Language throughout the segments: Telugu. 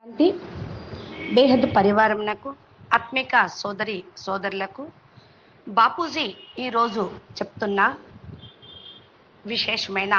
ఇది బేహద్ పరివారంనకు ఆత్మిక సోదరి సోదరులకు బాపూజీ ఈరోజు చెప్తున్న విశేషమైన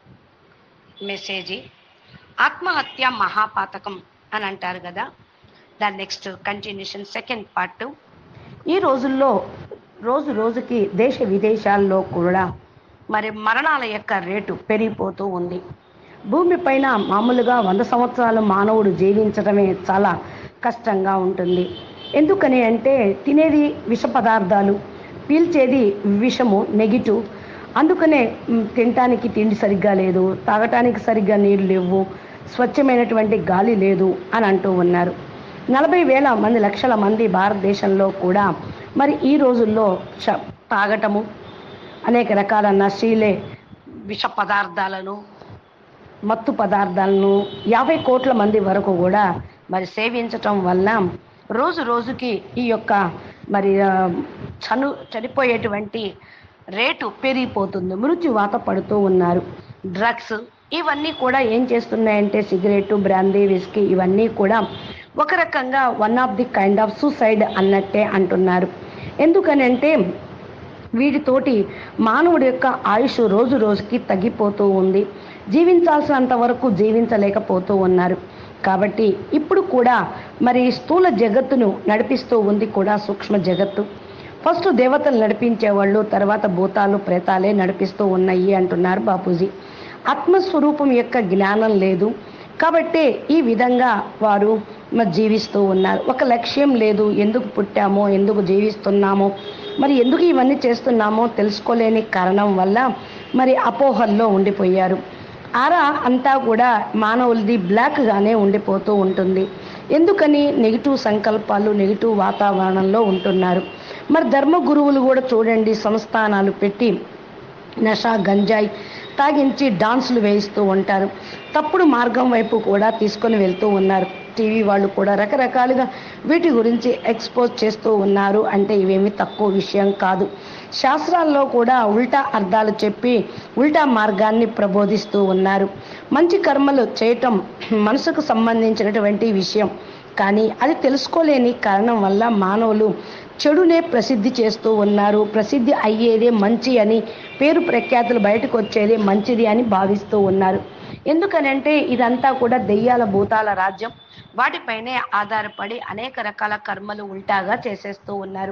మెసేజీ ఆత్మహత్య మహాపాతకం అని అంటారు కదా దాని నెక్స్ట్ కంటిన్యూషన్ సెకండ్ పార్ట్ ఈ రోజుల్లో రోజు రోజుకి దేశ విదేశాల్లో కూడా మరి మరణాల యొక్క రేటు పెరిగిపోతూ ఉంది భూమిపైన మామూలుగా వంద సంవత్సరాలు మానవుడు జీవించడమే చాలా కష్టంగా ఉంటుంది ఎందుకని అంటే తినేది విష పదార్థాలు పీల్చేది విషము నెగిటివ్ అందుకనే మ్, తినటానికి తిండి సరిగ్గా లేదు తాగటానికి సరిగ్గా నీళ్ళు లేవు స్వచ్ఛమైనటువంటి గాలి లేదు అని అంటూ ఉన్నారు నలభై వేల మంది లక్షల మంది భారతదేశంలో కూడా మరి ఈ రోజుల్లో చ తాగటము అనేక రకాల నశీలే విష పదార్థాలను మత్తు పదార్థాలను యాభై కోట్ల మంది వరకు కూడా మరి సేవించటం వల్ల రోజు రోజుకి ఈ యొక్క మరి ఆ, చను చనిపోయేటువంటి రేటు పెరిగిపోతుంది మృత్యువాత పడుతూ ఉన్నారు డ్రగ్స్ ఇవన్నీ కూడా ఏం చేస్తున్నాయంటే సిగరెట్ బ్రాందీ విస్కీ ఇవన్నీ కూడా ఒక రకంగా one of the kind of suicide అన్నట్టే అంటున్నారు ఎందుకనంటే వీటితోటి మానవుడి యొక్క ఆయుష్ రోజు రోజుకి తగ్గిపోతూ ఉంది జీవించాల్సినంత వరకు జీవించలేకపోతూ ఉన్నారు కాబట్టి ఇప్పుడు కూడా మరి స్థూల జగత్తును నడిపిస్తూ ఉంది కూడా సూక్ష్మ జగత్తు ఫస్ట్ దేవతలు నడిపించేవాళ్ళు తర్వాత భూతాలు ప్రేతాలే నడిపిస్తూ ఉన్నాయి అంటున్నారు బాపూజీ ఆత్మస్వరూపం యొక్క జ్ఞానం లేదు కాబట్టి ఈ విధంగా వారు మరి జీవిస్తూ ఉన్నారు ఒక లక్ష్యం లేదు ఎందుకు పుట్టామో ఎందుకు జీవిస్తున్నామో మరి ఎందుకు ఇవన్నీ చేస్తున్నామో తెలుసుకోలేని కారణం వల్ల మరి అపోహల్లో ఉండిపోయారు ఆరా అంతా కూడా మానవులది బ్లాక్గానే ఉండిపోతూ ఉంటుంది ఎందుకని నెగిటివ్ సంకల్పాలు నెగిటివ్ వాతావరణంలో ఉంటున్నారు మరి ధర్మ గురువులు కూడా చూడండి సంస్థానాలు పెట్టి నష గంజాయి తాగించి డాన్సులు వేయిస్తూ ఉంటారు తప్పుడు మార్గం వైపు కూడా తీసుకొని వెళ్తూ ఉన్నారు టీవీ వాళ్ళు కూడా రకరకాలుగా వీటి గురించి ఎక్స్పోజ్ చేస్తూ ఉన్నారు అంటే ఇవేమి తక్కువ విషయం కాదు శాస్త్రాల్లో కూడా ఉల్టా అర్థాలు చెప్పి ఉల్టా మార్గాన్ని ప్రబోధిస్తూ ఉన్నారు మంచి కర్మలు చేయటం మనసుకు సంబంధించినటువంటి విషయం కానీ అది తెలుసుకోలేని కారణం వల్ల మానవులు చెడునే ప్రసిద్ధి చేస్తూ ఉన్నారు ప్రసిద్ధి అయ్యేదే మంచి అని పేరు ప్రఖ్యాతులు బయటకు వచ్చేదే మంచిది అని భావిస్తూ ఉన్నారు ఎందుకనంటే ఇదంతా కూడా దెయ్యాల భూతాల రాజ్యం వాటిపైనే ఆధారపడి అనేక రకాల కర్మలు ఉల్టాగా చేసేస్తూ ఉన్నారు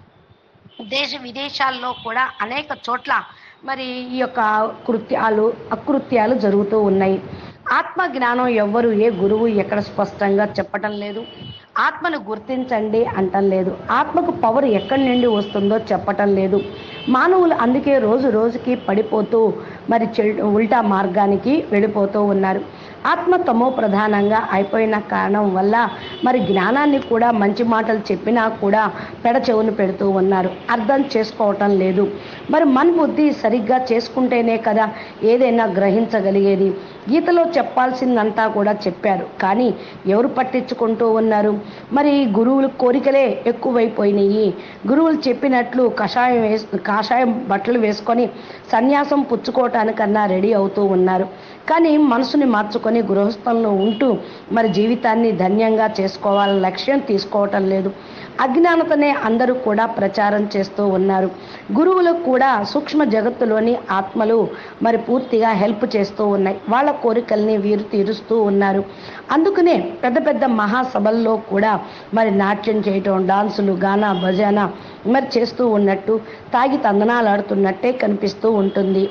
దేశ విదేశాల్లో కూడా అనేక చోట్ల మరి ఈ యొక్క కృత్యాలు అకృత్యాలు జరుగుతూ ఉన్నాయి ఆత్మ జ్ఞానం ఎవ్వరు ఏ గురువు ఎక్కడ స్పష్టంగా చెప్పటం లేదు ఆత్మను గుర్తించండి అంటం లేదు ఆత్మకు పవర్ ఎక్కడి నుండి వస్తుందో చెప్పటం లేదు మానవులు అందుకే రోజు రోజుకి పడిపోతూ మరి చెడు ఉల్టా మార్గానికి వెళ్ళిపోతూ ఉన్నారు ఆత్మ తమో ప్రధానంగా అయిపోయిన కారణం వల్ల మరి జ్ఞానాన్ని కూడా మంచి మాటలు చెప్పినా కూడా పెడ చెవును పెడుతూ ఉన్నారు అర్థం చేసుకోవటం లేదు మరి మన బుద్ధి సరిగ్గా చేసుకుంటేనే కదా ఏదైనా గ్రహించగలిగేది గీతలో చెప్పాల్సిందంతా కూడా చెప్పారు కానీ ఎవరు పట్టించుకుంటూ ఉన్నారు మరి గురువుల కోరికలే ఎక్కువైపోయినాయి గురువులు చెప్పినట్లు కషాయం వేస్ కాషాయం బట్టలు వేసుకొని సన్యాసం పుచ్చుకోవటానికన్నా రెడీ అవుతూ ఉన్నారు కానీ మనసుని మార్చుకొని గృహస్థంలో ఉంటూ మరి జీవితాన్ని ధన్యంగా చేసుకోవాలని లక్ష్యం తీసుకోవటం లేదు అజ్ఞానతనే అందరూ కూడా ప్రచారం చేస్తూ ఉన్నారు గురువులకు కూడా సూక్ష్మ జగత్తులోని ఆత్మలు మరి పూర్తిగా హెల్ప్ చేస్తూ ఉన్నాయి వాళ్ళ కోరికల్ని వీరు తీరుస్తూ ఉన్నారు అందుకనే పెద్ద పెద్ద మహాసభల్లో కూడా మరి నాట్యం చేయటం డాన్సులు గానా భజన మరి చేస్తూ ఉన్నట్టు తాగి తందనాలాడుతున్నట్టే కనిపిస్తూ ఉంటుంది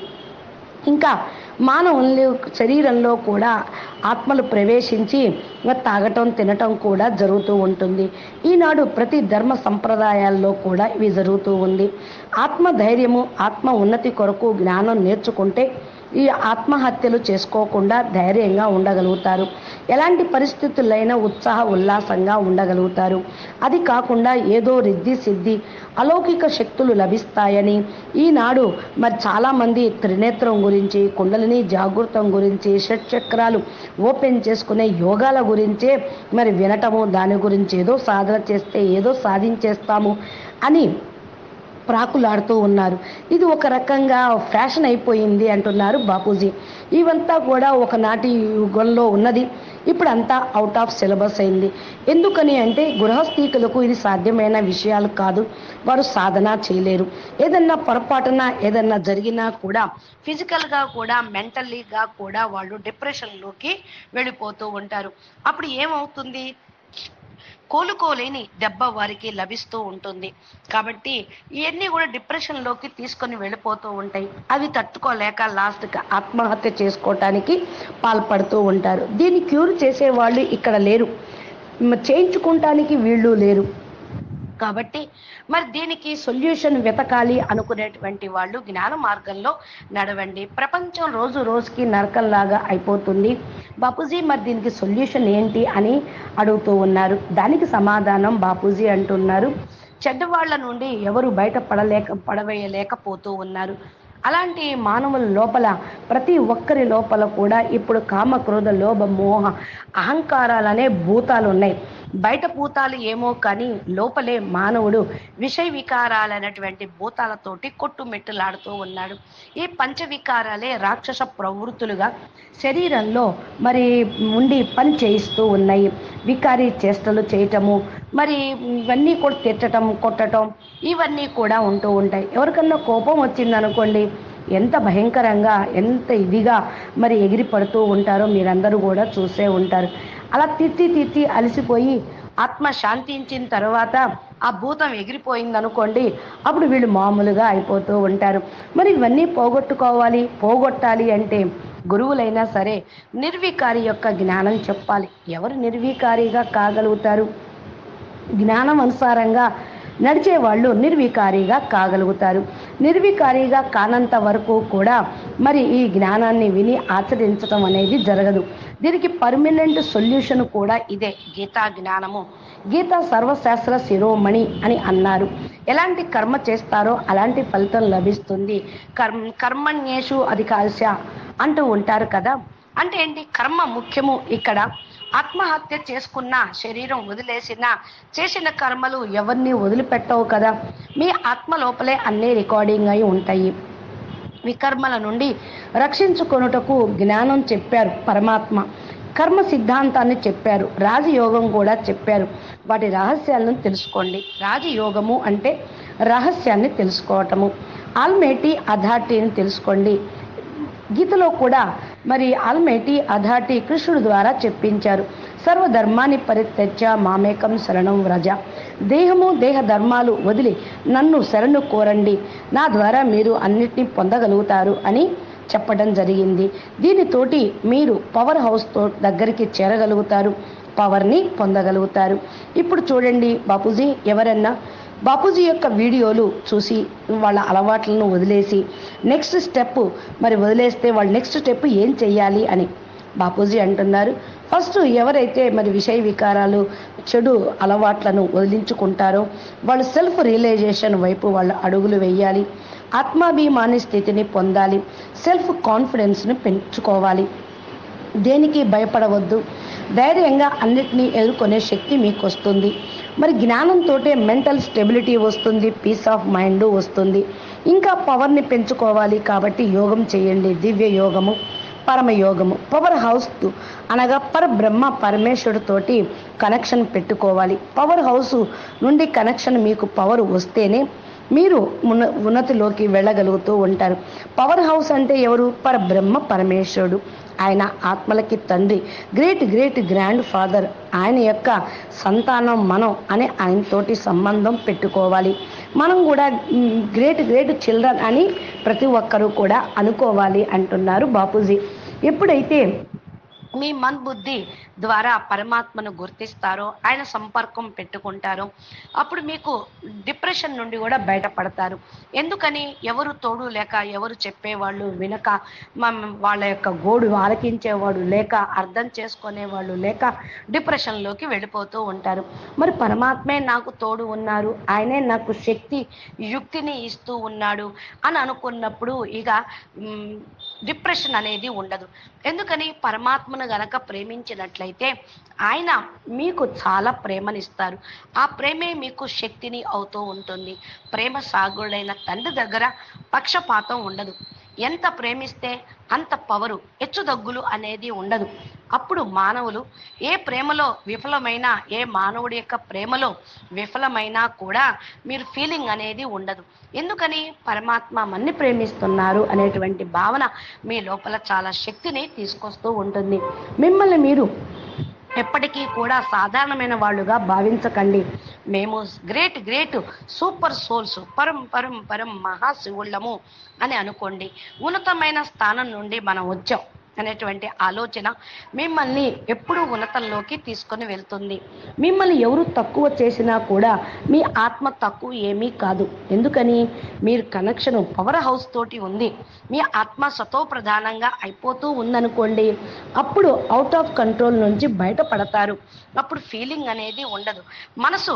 ఇంకా మానవుని శరీరంలో కూడా ఆత్మలు ప్రవేశించి తాగటం తినటం కూడా జరుగుతూ ఉంటుంది ఈనాడు ప్రతి ధర్మ సంప్రదాయాల్లో కూడా ఇవి జరుగుతూ ఉంది ఆత్మ ధైర్యము ఆత్మ ఉన్నతి కొరకు జ్ఞానం నేర్చుకుంటే ఈ ఆత్మహత్యలు చేసుకోకుండా ధైర్యంగా ఉండగలుగుతారు ఎలాంటి పరిస్థితులైనా ఉత్సాహ ఉల్లాసంగా ఉండగలుగుతారు అది కాకుండా ఏదో రిద్ధి సిద్ధి అలౌకిక శక్తులు లభిస్తాయని ఈనాడు మరి చాలామంది త్రినేత్రం గురించి కుండలిని జాగృతం గురించి షట్చక్రాలు ఓపెన్ చేసుకునే యోగాల గురించే మరి వినటము దాని గురించి ఏదో సాధన చేస్తే ఏదో సాధించేస్తాము అని ప్రాకులాడుతూ ఉన్నారు ఇది ఒక రకంగా ఫ్యాషన్ అయిపోయింది అంటున్నారు బాపూజీ ఇవంతా కూడా ఒకనాటి యుగంలో ఉన్నది ఇప్పుడు అంతా అవుట్ ఆఫ్ సిలబస్ అయింది ఎందుకని అంటే గృహస్థీకులకు ఇది సాధ్యమైన విషయాలు కాదు వారు సాధన చేయలేరు ఏదన్నా పొరపాటున ఏదన్నా జరిగినా కూడా ఫిజికల్గా కూడా మెంటల్లీగా కూడా వాళ్ళు డిప్రెషన్లోకి వెళ్ళిపోతూ ఉంటారు అప్పుడు ఏమవుతుంది కోలుకోలేని దెబ్బ వారికి లభిస్తూ ఉంటుంది కాబట్టి ఇవన్నీ కూడా డిప్రెషన్లోకి తీసుకొని వెళ్ళిపోతూ ఉంటాయి అవి తట్టుకోలేక లాస్ట్కి ఆత్మహత్య చేసుకోవటానికి పాల్పడుతూ ఉంటారు దీన్ని క్యూర్ చేసే వాళ్ళు ఇక్కడ లేరు మ- చేయించుకుంటానికి వీళ్ళు లేరు కాబట్టి మరి దీనికి సొల్యూషన్ వెతకాలి అనుకునేటువంటి వాళ్ళు జ్ఞాన మార్గంలో నడవండి ప్రపంచం రోజు రోజుకి నరకంలాగా అయిపోతుంది బాపూజీ మరి దీనికి సొల్యూషన్ ఏంటి అని అడుగుతూ ఉన్నారు దానికి సమాధానం బాపూజీ అంటున్నారు చెడ్డవాళ్ల నుండి ఎవరు బయట పడలేక పడవేయలేకపోతూ ఉన్నారు అలాంటి మానవుల లోపల ప్రతి ఒక్కరి లోపల కూడా ఇప్పుడు కామ క్రోధ లోభ మోహ అహంకారాలనే భూతాలు ఉన్నాయి బయట భూతాలు ఏమో కానీ లోపలే మానవుడు విషయ వికారాలైనటువంటి భూతాలతోటి కొట్టుమెట్టులాడుతూ ఉన్నాడు ఈ పంచవికారాలే రాక్షస ప్రవృత్తులుగా శరీరంలో మరి ఉండి పని చేయిస్తూ ఉన్నాయి వికారీ చేష్టలు చేయటము మరి ఇవన్నీ కూడా తిట్టటం కొట్టటం ఇవన్నీ కూడా ఉంటూ ఉంటాయి ఎవరికన్నా కోపం వచ్చిందనుకోండి ఎంత భయంకరంగా ఎంత ఇదిగా మరి ఎగిరి పడుతూ ఉంటారో మీరందరూ కూడా చూసే ఉంటారు అలా తిట్టి తిట్టి అలసిపోయి ఆత్మ శాంతించిన తర్వాత ఆ భూతం ఎగిరిపోయింది అనుకోండి అప్పుడు వీళ్ళు మామూలుగా అయిపోతూ ఉంటారు మరి ఇవన్నీ పోగొట్టుకోవాలి పోగొట్టాలి అంటే గురువులైనా సరే నిర్వికారి యొక్క జ్ఞానం చెప్పాలి ఎవరు నిర్వికారిగా కాగలుగుతారు జ్ఞానం అనుసారంగా నడిచే వాళ్ళు నిర్వికారిగా కాగలుగుతారు నిర్వికారిగా కానంత వరకు కూడా మరి ఈ జ్ఞానాన్ని విని ఆచరించడం అనేది జరగదు దీనికి పర్మనెంట్ సొల్యూషన్ కూడా ఇదే గీతా జ్ఞానము గీత సర్వశాస్త్ర శిరోమణి అని అన్నారు ఎలాంటి కర్మ చేస్తారో అలాంటి ఫలితం లభిస్తుంది కర్మ కర్మణ్యేషు అధికాశ అంటూ ఉంటారు కదా అంటే ఏంటి కర్మ ముఖ్యము ఇక్కడ ఆత్మహత్య చేసుకున్న శరీరం వదిలేసిన చేసిన కర్మలు ఎవరిని వదిలిపెట్టవు కదా మీ ఆత్మ లోపలే అన్నీ రికార్డింగ్ అయి ఉంటాయి వికర్మల నుండి రక్షించుకొనుటకు జ్ఞానం చెప్పారు పరమాత్మ కర్మ సిద్ధాంతాన్ని చెప్పారు రాజయోగం కూడా చెప్పారు వాటి రహస్యాలను తెలుసుకోండి రాజయోగము అంటే రహస్యాన్ని తెలుసుకోవటము ఆల్మేటి అథారిటీని తెలుసుకోండి గీతలో కూడా మరి ఆల్మేటి అథారిటీ కృష్ణుడు ద్వారా చెప్పించారు సర్వధర్మాన్ని పరిత్యజ మామేకం శరణం వ్రజ దేహము దేహ ధర్మాలు వదిలి నన్ను శరణు కోరండి నా ద్వారా మీరు అన్నిటినీ పొందగలుగుతారు అని చెప్పడం జరిగింది దీనితోటి మీరు పవర్ హౌస్ తో దగ్గరికి చేరగలుగుతారు పవర్ని పొందగలుగుతారు ఇప్పుడు చూడండి బాపూజీ ఎవరన్నా బాపూజీ యొక్క వీడియోలు చూసి వాళ్ళ అలవాట్లను వదిలేసి నెక్స్ట్ స్టెప్ మరి వదిలేస్తే వాళ్ళు నెక్స్ట్ స్టెప్ ఏం చెయ్యాలి అని బాపూజీ అంటున్నారు ఫస్ట్ ఎవరైతే మరి విషయ వికారాలు చెడు అలవాట్లను వదిలించుకుంటారో వాళ్ళు సెల్ఫ్ రియలైజేషన్ వైపు వాళ్ళు అడుగులు వేయాలి ఆత్మాభిమాని స్థితిని పొందాలి సెల్ఫ్ కాన్ఫిడెన్స్ని పెంచుకోవాలి దేనికి భయపడవద్దు ధైర్యంగా అన్నిటినీ ఎదుర్కొనే శక్తి మీకు వస్తుంది మరి జ్ఞానంతో మెంటల్ స్టెబిలిటీ వస్తుంది పీస్ ఆఫ్ మైండ్ వస్తుంది ఇంకా పవర్ని పెంచుకోవాలి కాబట్టి యోగం చేయండి దివ్య యోగము పరమ యోగము పవర్ హౌస్ అనగా పరబ్రహ్మ పరమేశ్వరుడితోటి కనెక్షన్ పెట్టుకోవాలి పవర్ హౌస్ నుండి కనెక్షన్ మీకు పవర్ వస్తేనే మీరు ఉన్న ఉన్నతిలోకి వెళ్ళగలుగుతూ ఉంటారు పవర్ హౌస్ అంటే ఎవరు పరబ్రహ్మ పరమేశ్వరుడు ఆయన ఆత్మలకి తండ్రి గ్రేట్ గ్రేట్ గ్రాండ్ ఫాదర్ ఆయన యొక్క సంతానం మనం అని ఆయనతోటి సంబంధం పెట్టుకోవాలి మనం కూడా గ్రేట్ గ్రేట్ చిల్డ్రన్ అని ప్రతి ఒక్కరూ కూడా అనుకోవాలి అంటున్నారు బాపూజీ ఎప్పుడైతే మీ మన్ బుద్ధి ద్వారా పరమాత్మను గుర్తిస్తారో ఆయన సంపర్కం పెట్టుకుంటారో అప్పుడు మీకు డిప్రెషన్ నుండి కూడా బయటపడతారు ఎందుకని ఎవరు తోడు లేక ఎవరు చెప్పేవాళ్ళు వినక మ- వాళ్ళ యొక్క గోడు ఆలకించేవాడు లేక అర్థం చేసుకునేవాళ్ళు లేక డిప్రెషన్లోకి వెళ్ళిపోతూ ఉంటారు మరి పరమాత్మే నాకు తోడు ఉన్నారు ఆయనే నాకు శక్తి యుక్తిని ఇస్తూ ఉన్నాడు అని అనుకున్నప్పుడు ఇక మ్, డిప్రెషన్ అనేది ఉండదు ఎందుకని పరమాత్మను గనక ప్రేమించినట్లయితే ఉన్నట్లయితే ఆయన మీకు చాలా ప్రేమనిస్తారు ఆ ప్రేమే మీకు శక్తిని అవుతూ ఉంటుంది ప్రేమ సాగుడైన తండ్రి దగ్గర పక్షపాతం ఉండదు ఎంత ప్రేమిస్తే అంత పవరు హెచ్చుదగ్గులు అనేది ఉండదు అప్పుడు మానవులు ఏ ప్రేమలో విఫలమైనా ఏ మానవుడి యొక్క ప్రేమలో విఫలమైనా కూడా మీరు ఫీలింగ్ అనేది ఉండదు ఎందుకని పరమాత్మ మన్ని ప్రేమిస్తున్నారు అనేటువంటి భావన మీ లోపల చాలా శక్తిని తీసుకొస్తూ ఉంటుంది మిమ్మల్ని మీరు ఎప్పటికీ కూడా సాధారణమైన వాళ్ళుగా భావించకండి మేము గ్రేట్ గ్రేట్ సూపర్ సోల్స్ పరం పరం పరం మహాశివుళ్ళము అని అనుకోండి ఉన్నతమైన స్థానం నుండి మనం వచ్చాం అనేటువంటి ఆలోచన మిమ్మల్ని ఎప్పుడూ ఉన్నతంలోకి తీసుకొని వెళ్తుంది మిమ్మల్ని ఎవరు తక్కువ చేసినా కూడా మీ ఆత్మ తక్కువ ఏమీ కాదు ఎందుకని మీరు కనెక్షన్ పవర్ హౌస్ తోటి ఉంది మీ ఆత్మ సతో ప్రధానంగా అయిపోతూ ఉందనుకోండి అప్పుడు అవుట్ ఆఫ్ కంట్రోల్ నుంచి బయటపడతారు అప్పుడు ఫీలింగ్ అనేది ఉండదు మనసు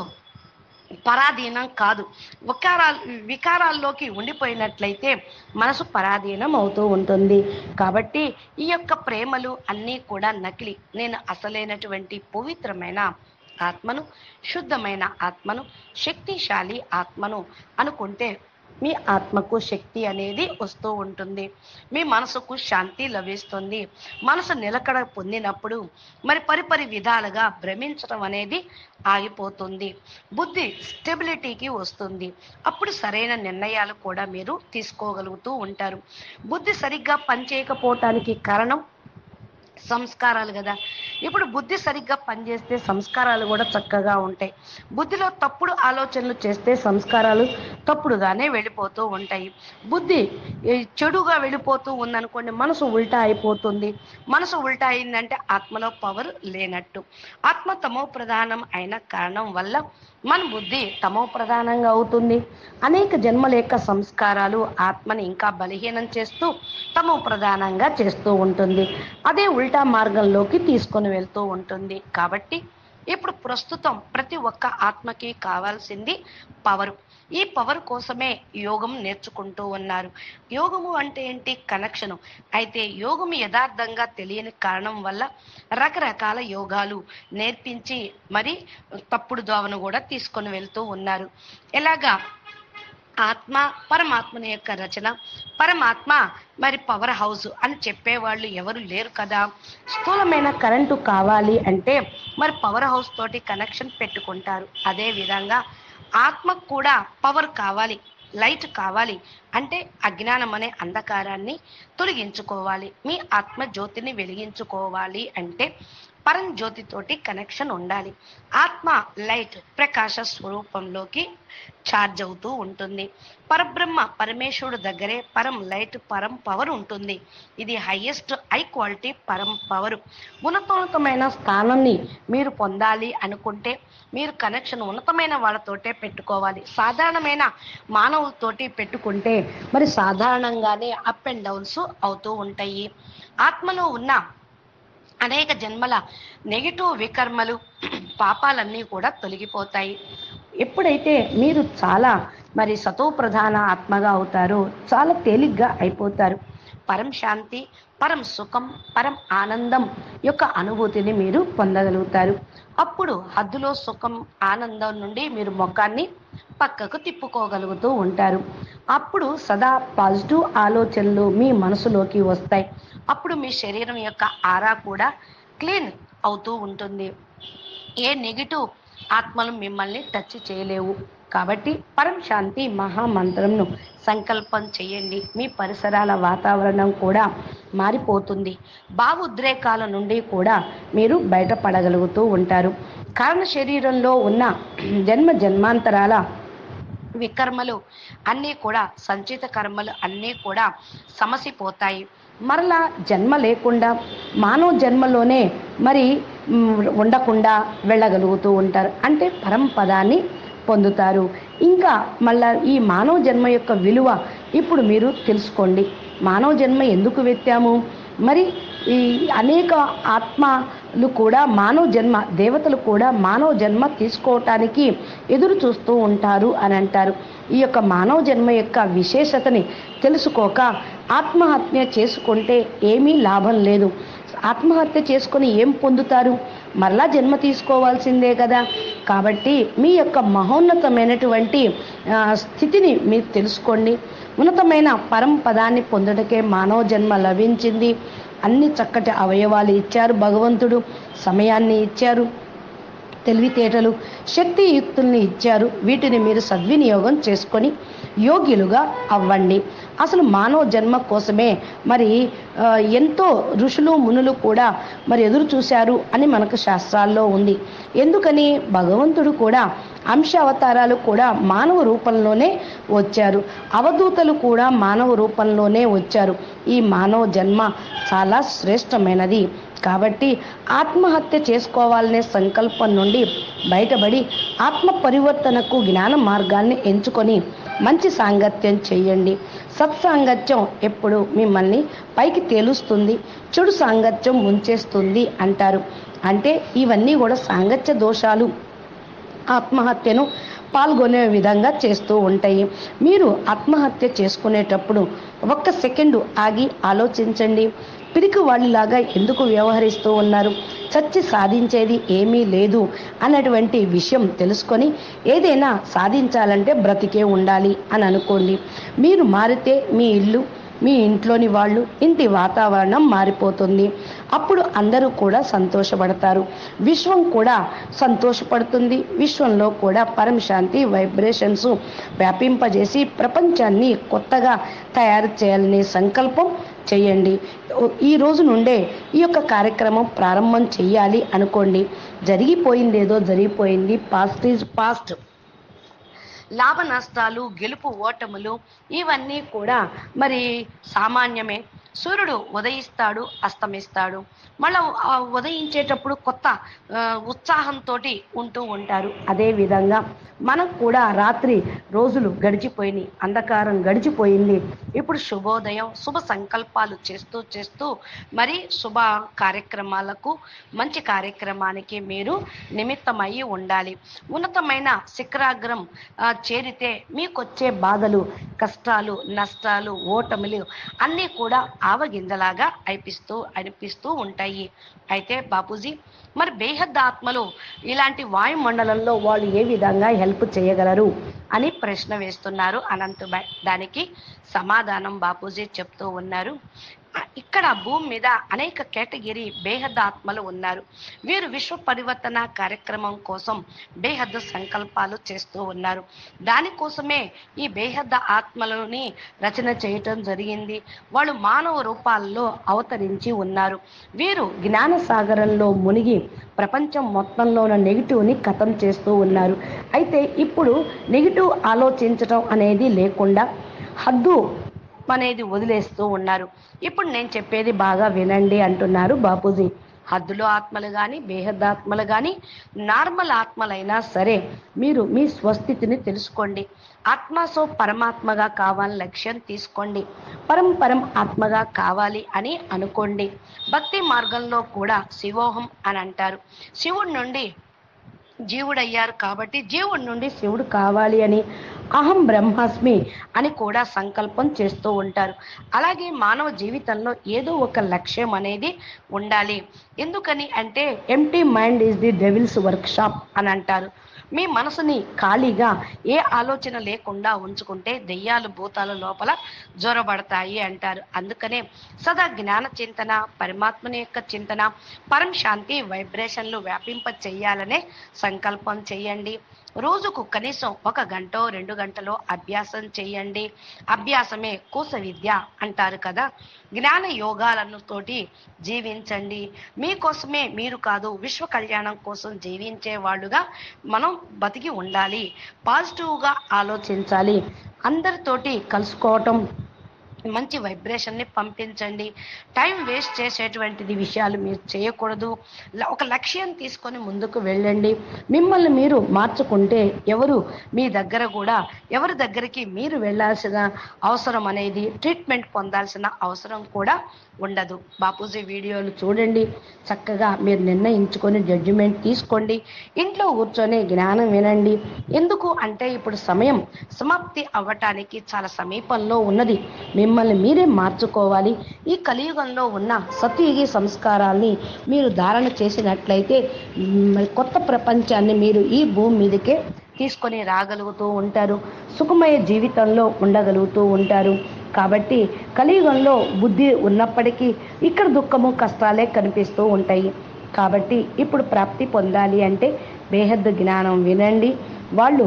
పరాధీనం కాదు వికారాలు వికారాల్లోకి ఉండిపోయినట్లయితే మనసు పరాధీనం అవుతూ ఉంటుంది కాబట్టి ఈ యొక్క ప్రేమలు అన్నీ కూడా నకిలీ నేను అసలైనటువంటి పవిత్రమైన ఆత్మను శుద్ధమైన ఆత్మను శక్తిశాలి ఆత్మను అనుకుంటే మీ ఆత్మకు శక్తి అనేది వస్తూ ఉంటుంది మీ మనసుకు శాంతి లభిస్తుంది మనసు నిలకడ పొందినప్పుడు మరి పరిపరి విధాలుగా భ్రమించడం అనేది ఆగిపోతుంది బుద్ధి స్టెబిలిటీకి వస్తుంది అప్పుడు సరైన నిర్ణయాలు కూడా మీరు తీసుకోగలుగుతూ ఉంటారు బుద్ధి సరిగ్గా పనిచేయకపోవటానికి కారణం సంస్కారాలు కదా ఇప్పుడు బుద్ధి సరిగ్గా పనిచేస్తే సంస్కారాలు కూడా చక్కగా ఉంటాయి బుద్ధిలో తప్పుడు ఆలోచనలు చేస్తే సంస్కారాలు తప్పుడుగానే వెళ్ళిపోతూ ఉంటాయి బుద్ధి ఏ, చెడుగా వెళ్ళిపోతూ ఉందనుకోండి మనసు ఉల్టా అయిపోతుంది మనసు ఉల్టా అయిందంటే ఆత్మలో పవర్ లేనట్టు ఆత్మ తమో ప్రధానం అయిన కారణం వల్ల మన బుద్ధి తమో ప్రధానంగా అవుతుంది అనేక జన్మల యొక్క సంస్కారాలు ఆత్మని ఇంకా బలహీనం చేస్తూ తమో ప్రధానంగా చేస్తూ ఉంటుంది అదే ఉల్టా మార్గంలోకి తీసుకొని వెళ్తూ ఉంటుంది కాబట్టి ఇప్పుడు ప్రస్తుతం ప్రతి ఒక్క ఆత్మకి కావాల్సింది పవర్ ఈ పవర్ కోసమే యోగం నేర్చుకుంటూ ఉన్నారు యోగము అంటే ఏంటి కనెక్షను అయితే యోగం యథార్థంగా తెలియని కారణం వల్ల రకరకాల యోగాలు నేర్పించి మరి తప్పుడు దోవను కూడా తీసుకొని వెళ్తూ ఉన్నారు ఎలాగా ఆత్మ పరమాత్మని యొక్క రచన పరమాత్మ మరి పవర్ హౌస్ అని చెప్పేవాళ్ళు ఎవరు లేరు కదా స్థూలమైన కరెంటు కావాలి అంటే మరి పవర్ హౌస్ తోటి కనెక్షన్ పెట్టుకుంటారు అదే విధంగా ఆత్మకు కూడా పవర్ కావాలి లైట్ కావాలి అంటే అజ్ఞానం అనే అంధకారాన్ని తొలగించుకోవాలి మీ ఆత్మ జ్యోతిని వెలిగించుకోవాలి అంటే పరం జ్యోతితోటి కనెక్షన్ ఉండాలి ఆత్మ లైట్ ప్రకాశ స్వరూపంలోకి ఛార్జ్ అవుతూ ఉంటుంది పరబ్రహ్మ పరమేశ్వరుడు దగ్గరే పరం లైట్ పరం పవర్ ఉంటుంది ఇది హైయెస్ట్ హై క్వాలిటీ పరం పవర్ ఉన్నతోన్నతమైన స్థానాన్ని మీరు పొందాలి అనుకుంటే మీరు కనెక్షన్ ఉన్నతమైన వాళ్ళతోటే పెట్టుకోవాలి సాధారణమైన మానవులతోటి పెట్టుకుంటే మరి సాధారణంగానే అప్ అండ్ డౌన్స్ అవుతూ ఉంటాయి ఆత్మలో ఉన్న అనేక జన్మల నెగిటివ్ వికర్మలు పాపాలన్నీ కూడా తొలగిపోతాయి ఎప్పుడైతే మీరు చాలా మరి సతో ప్రధాన ఆత్మగా అవుతారో చాలా తేలిగ్గా అయిపోతారు పరం శాంతి పరం సుఖం పరం ఆనందం యొక్క అనుభూతిని మీరు పొందగలుగుతారు అప్పుడు హద్దులో సుఖం ఆనందం నుండి మీరు ముఖాన్ని పక్కకు తిప్పుకోగలుగుతూ ఉంటారు అప్పుడు సదా పాజిటివ్ ఆలోచనలు మీ మనసులోకి వస్తాయి అప్పుడు మీ శరీరం యొక్క ఆరా కూడా క్లీన్ అవుతూ ఉంటుంది ఏ నెగిటివ్ ఆత్మలు మిమ్మల్ని టచ్ చేయలేవు కాబట్టి పరం శాంతి మహామంత్రంను సంకల్పం చేయండి మీ పరిసరాల వాతావరణం కూడా మారిపోతుంది భావోద్రేకాల నుండి కూడా మీరు బయటపడగలుగుతూ ఉంటారు కారణ శరీరంలో ఉన్న జన్మ జన్మాంతరాల వికర్మలు అన్నీ కూడా సంచిత కర్మలు అన్నీ కూడా సమసిపోతాయి మరలా జన్మ లేకుండా మానవ జన్మలోనే మరి మ్, ఉండకుండా వెళ్ళగలుగుతూ ఉంటారు అంటే పరంపదాన్ని పొందుతారు ఇంకా మళ్ళా ఈ మానవ జన్మ యొక్క విలువ ఇప్పుడు మీరు తెలుసుకోండి మానవ జన్మ ఎందుకు వెత్తాము మరి ఈ అనేక ఆత్మలు కూడా మానవ జన్మ దేవతలు కూడా మానవ జన్మ తీసుకోవటానికి ఎదురు చూస్తూ ఉంటారు అని అంటారు ఈ యొక్క మానవ జన్మ యొక్క విశేషతని తెలుసుకోక ఆత్మహత్య చేసుకుంటే ఏమీ లాభం లేదు ఆత్మహత్య చేసుకొని ఏం పొందుతారు మరలా జన్మ తీసుకోవాల్సిందే కదా కాబట్టి మీ యొక్క మహోన్నతమైనటువంటి ఆ, స్థితిని మీరు తెలుసుకోండి ఉన్నతమైన పరం పదాన్ని పొందుటకే మానవ జన్మ లభించింది అన్ని చక్కటి అవయవాలు ఇచ్చారు భగవంతుడు సమయాన్ని ఇచ్చారు తెలివితేటలు శక్తియుక్తుల్ని ఇచ్చారు వీటిని మీరు సద్వినియోగం చేసుకొని యోగ్యులుగా అవ్వండి అసలు మానవ జన్మ కోసమే మరి ఆ, ఎంతో ఋషులు మునులు కూడా మరి ఎదురు చూశారు అని మనకు శాస్త్రాల్లో ఉంది ఎందుకని భగవంతుడు కూడా అంశ అవతారాలు కూడా మానవ రూపంలోనే వచ్చారు అవధూతలు కూడా మానవ రూపంలోనే వచ్చారు ఈ మానవ జన్మ చాలా శ్రేష్టమైనది కాబట్టి ఆత్మహత్య చేసుకోవాలనే సంకల్పం నుండి బయటపడి ఆత్మ పరివర్తనకు జ్ఞాన మార్గాన్ని ఎంచుకొని మంచి సాంగత్యం చేయండి సత్సాంగత్యం ఎప్పుడు మిమ్మల్ని పైకి తేలుస్తుంది చెడు సాంగత్యం ఉంచేస్తుంది అంటారు అంటే ఇవన్నీ కూడా సాంగత్య దోషాలు ఆత్మహత్యను పాల్గొనే విధంగా చేస్తూ ఉంటాయి మీరు ఆత్మహత్య చేసుకునేటప్పుడు ఒక్క సెకండు ఆగి ఆలోచించండి పిరికి వాళ్ళలాగా ఎందుకు వ్యవహరిస్తూ ఉన్నారు చచ్చి సాధించేది ఏమీ లేదు అన్నటువంటి విషయం తెలుసుకొని ఏదైనా సాధించాలంటే బ్రతికే ఉండాలి అని అనుకోండి మీరు మారితే మీ ఇల్లు మీ ఇంట్లోని వాళ్ళు ఇంటి వాతావరణం మారిపోతుంది అప్పుడు అందరూ కూడా సంతోషపడతారు విశ్వం కూడా సంతోషపడుతుంది విశ్వంలో కూడా పరమశాంతి వైబ్రేషన్స్ వ్యాపింపజేసి ప్రపంచాన్ని కొత్తగా తయారు చేయాలనే సంకల్పం చేయండి ఈ రోజు నుండే ఈ యొక్క కార్యక్రమం ప్రారంభం చేయాలి అనుకోండి జరిగిపోయింది ఏదో జరిగిపోయింది పాస్ట్ ఈజ్ పాస్ట్ లాభ నష్టాలు గెలుపు ఓటములు ఇవన్నీ కూడా మరి సామాన్యమే సూర్యుడు ఉదయిస్తాడు అస్తమిస్తాడు మళ్ళా ఆ ఉదయించేటప్పుడు కొత్త ఆ, ఉత్సాహంతో ఉంటూ ఉంటారు అదే విధంగా మనకు కూడా రాత్రి రోజులు గడిచిపోయినాయి అంధకారం గడిచిపోయింది ఇప్పుడు శుభోదయం శుభ సంకల్పాలు చేస్తూ చేస్తూ మరి శుభ కార్యక్రమాలకు మంచి కార్యక్రమానికి మీరు నిమిత్తమయ్యి ఉండాలి ఉన్నతమైన శిఖరాగ్రం ఆ, చేరితే మీకొచ్చే బాధలు కష్టాలు నష్టాలు ఓటములు అన్నీ కూడా ఆవగింజలాగా అయిపిస్తూ అనిపిస్తూ ఉంటాయి అయితే బాపూజీ మరి బేహద్ ఆత్మలు ఇలాంటి వాయుమండలంలో వాళ్ళు ఏ విధంగా హెల్ప్ చేయగలరు అని ప్రశ్న వేస్తున్నారు అనంత్ భాయ్ దానికి సమాధానం బాపూజీ చెప్తూ ఉన్నారు ఇక్కడ భూమి మీద అనేక కేటగిరీ బేహద్ ఆత్మలు ఉన్నారు వీరు విశ్వ పరివర్తన కార్యక్రమం కోసం బేహద్ సంకల్పాలు చేస్తూ ఉన్నారు దానికోసమే ఈ బేహద్ ఆత్మలని రచన చేయటం జరిగింది వాళ్ళు మానవ రూపాల్లో అవతరించి ఉన్నారు వీరు జ్ఞాన సాగరంలో మునిగి ప్రపంచం మొత్తంలో ఉన్న నెగిటివ్ని కథం చేస్తూ ఉన్నారు అయితే ఇప్పుడు నెగిటివ్ ఆలోచించటం అనేది లేకుండా హద్దు అనేది వదిలేస్తూ ఉన్నారు ఇప్పుడు నేను చెప్పేది బాగా వినండి అంటున్నారు బాపూజీ హద్దులో ఆత్మలు కానీ బేహద్ ఆత్మలు కానీ నార్మల్ ఆత్మలైనా సరే మీరు మీ స్వస్థితిని తెలుసుకోండి ఆత్మసో పరమాత్మగా కావాలని లక్ష్యం తీసుకోండి పరం పరం ఆత్మగా కావాలి అని అనుకోండి భక్తి మార్గంలో కూడా శివోహం అని అంటారు శివుడి నుండి జీవుడయ్యారు కాబట్టి జీవుడి నుండి శివుడు కావాలి అని అహం బ్రహ్మాస్మి అని కూడా సంకల్పం చేస్తూ ఉంటారు అలాగే మానవ జీవితంలో ఏదో ఒక లక్ష్యం అనేది ఉండాలి ఎందుకని అంటే empty mind is the devil's workshop అని అంటారు మీ మనసుని ఖాళీగా ఏ ఆలోచన లేకుండా ఉంచుకుంటే దెయ్యాలు భూతాల లోపల జ్వరబడతాయి అంటారు అందుకనే సదా జ్ఞాన చింతన పరమాత్మని యొక్క చింతన పరం శాంతి వైబ్రేషన్లు వ్యాపింప చెయ్యాలనే సంకల్పం చేయండి రోజుకు కనీసం ఒక గంట రెండు గంటలో అభ్యాసం చేయండి అభ్యాసమే కోస విద్య అంటారు కదా జ్ఞాన యోగాలను తోటి జీవించండి మీకోసమే మీరు కాదు విశ్వ కళ్యాణం కోసం జీవించే వాళ్ళుగా మనం బతికి ఉండాలి పాజిటివ్గా ఆలోచించాలి అందరితోటి కలుసుకోవటం మంచి వైబ్రేషన్ని పంపించండి టైం వేస్ట్ చేసేటువంటిది విషయాలు మీరు చేయకూడదు ల- ఒక లక్ష్యం తీసుకొని ముందుకు వెళ్ళండి మిమ్మల్ని మీరు మార్చుకుంటే ఎవరు మీ దగ్గర కూడా ఎవరి దగ్గరికి మీరు వెళ్ళాల్సిన అవసరం అనేది ట్రీట్మెంట్ పొందాల్సిన అవసరం కూడా ఉండదు బాపూజీ వీడియోలు చూడండి చక్కగా మీరు నిర్ణయించుకొని జడ్జిమెంట్ తీసుకోండి ఇంట్లో కూర్చొని జ్ఞానం వినండి ఎందుకు అంటే ఇప్పుడు సమయం సమాప్తి అవ్వటానికి చాలా సమీపంలో ఉన్నది మీ మిమ్మల్ని మీరే మార్చుకోవాలి ఈ కలియుగంలో ఉన్న సత్యుగి సంస్కారాల్ని మీరు ధారణ చేసినట్లయితే మ్, కొత్త ప్రపంచాన్ని మీరు ఈ భూమి మీదకే తీసుకొని రాగలుగుతూ ఉంటారు సుఖమయ జీవితంలో ఉండగలుగుతూ ఉంటారు కాబట్టి కలియుగంలో బుద్ధి ఉన్నప్పటికీ ఇక్కడ దుఃఖము కష్టాలే కనిపిస్తూ ఉంటాయి కాబట్టి ఇప్పుడు ప్రాప్తి పొందాలి అంటే బేహద్దు జ్ఞానం వినండి వాళ్ళు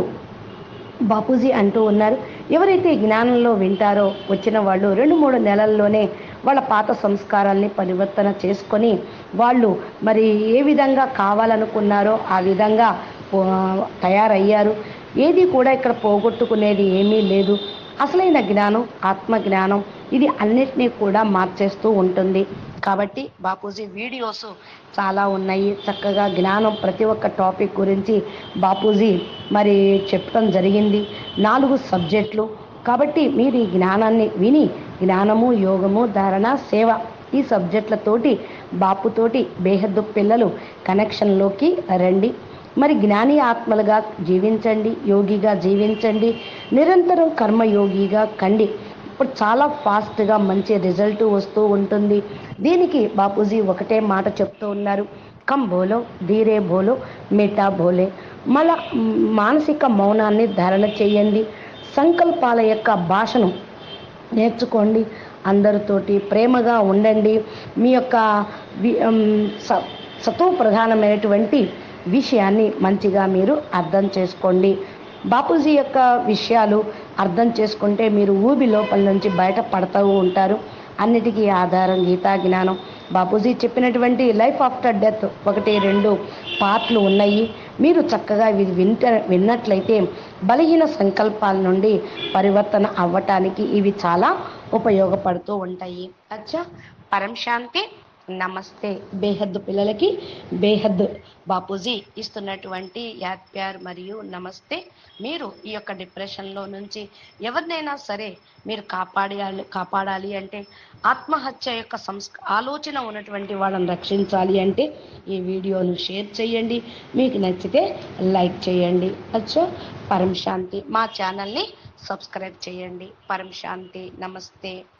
బాపూజీ అంటూ ఉన్నారు ఎవరైతే జ్ఞానంలో వింటారో వచ్చిన వాళ్ళు రెండు మూడు నెలల్లోనే వాళ్ళ పాత సంస్కారాల్ని పరివర్తన చేసుకొని వాళ్ళు మరి ఏ విధంగా కావాలనుకున్నారో ఆ విధంగా ఆ, తయారయ్యారు ఏది కూడా ఇక్కడ పోగొట్టుకునేది ఏమీ లేదు అసలైన జ్ఞానం ఆత్మ జ్ఞానం ఇది అన్నిటినీ కూడా మార్చేస్తూ ఉంటుంది కాబట్టి బాపూజీ వీడియోస్ చాలా ఉన్నాయి చక్కగా జ్ఞానం ప్రతి ఒక్క టాపిక్ గురించి బాపూజీ మరి చెప్పడం జరిగింది నాలుగు సబ్జెక్టులు కాబట్టి మీరు ఈ జ్ఞానాన్ని విని జ్ఞానము యోగము ధారణ సేవ ఈ సబ్జెక్టులతోటి బాపుతోటి బేహద్దు పిల్లలు కనెక్షన్లోకి రండి మరి జ్ఞాని ఆత్మలుగా జీవించండి యోగిగా జీవించండి నిరంతరం కర్మయోగిగా కండి ఇప్పుడు చాలా ఫాస్ట్గా మంచి రిజల్ట్ వస్తూ ఉంటుంది దీనికి బాపూజీ ఒకటే మాట చెప్తూ ఉన్నారు కమ్ బోలో ధీరే బోలో మిఠా బోలే మళ్ళా మ్, మానసిక మౌనాన్ని ధారణ చేయండి సంకల్పాల యొక్క భాషను నేర్చుకోండి అందరితోటి ప్రేమగా ఉండండి మీ యొక్క వి- ఉమ్, స- సతో ప్రధానమైనటువంటి విషయాన్ని మంచిగా మీరు అర్థం చేసుకోండి బాపూజీ యొక్క విషయాలు అర్థం చేసుకుంటే మీరు ఊబి లోపల నుంచి బయట పడతూ ఉంటారు అన్నిటికీ ఆధారం గీతా జ్ఞానం బాపూజీ చెప్పినటువంటి లైఫ్ ఆఫ్టర్ డెత్ ఒకటి రెండు పార్ట్లు ఉన్నాయి మీరు చక్కగా ఇది వింట విన్నట్లయితే బలహీన సంకల్పాల నుండి పరివర్తన అవ్వటానికి ఇవి చాలా ఉపయోగపడుతూ ఉంటాయి అచ్చా పరం శాంతి నమస్తే బేహద్ పిల్లలకి బేహద్ బాపూజీ ఇస్తున్నటువంటి యాద్ ప్యార్ మరియు నమస్తే మీరు ఈ యొక్క డిప్రెషన్లో నుంచి ఎవరినైనా సరే మీరు కాపాడాలి కాపాడాలి అంటే ఆత్మహత్య యొక్క సంస్క ఆలోచన ఉన్నటువంటి వాళ్ళని రక్షించాలి అంటే ఈ వీడియోను షేర్ చేయండి మీకు నచ్చితే లైక్ చేయండి అచ్చా పరం శాంతి మా ఛానల్ని సబ్స్క్రైబ్ చేయండి పరం శాంతి నమస్తే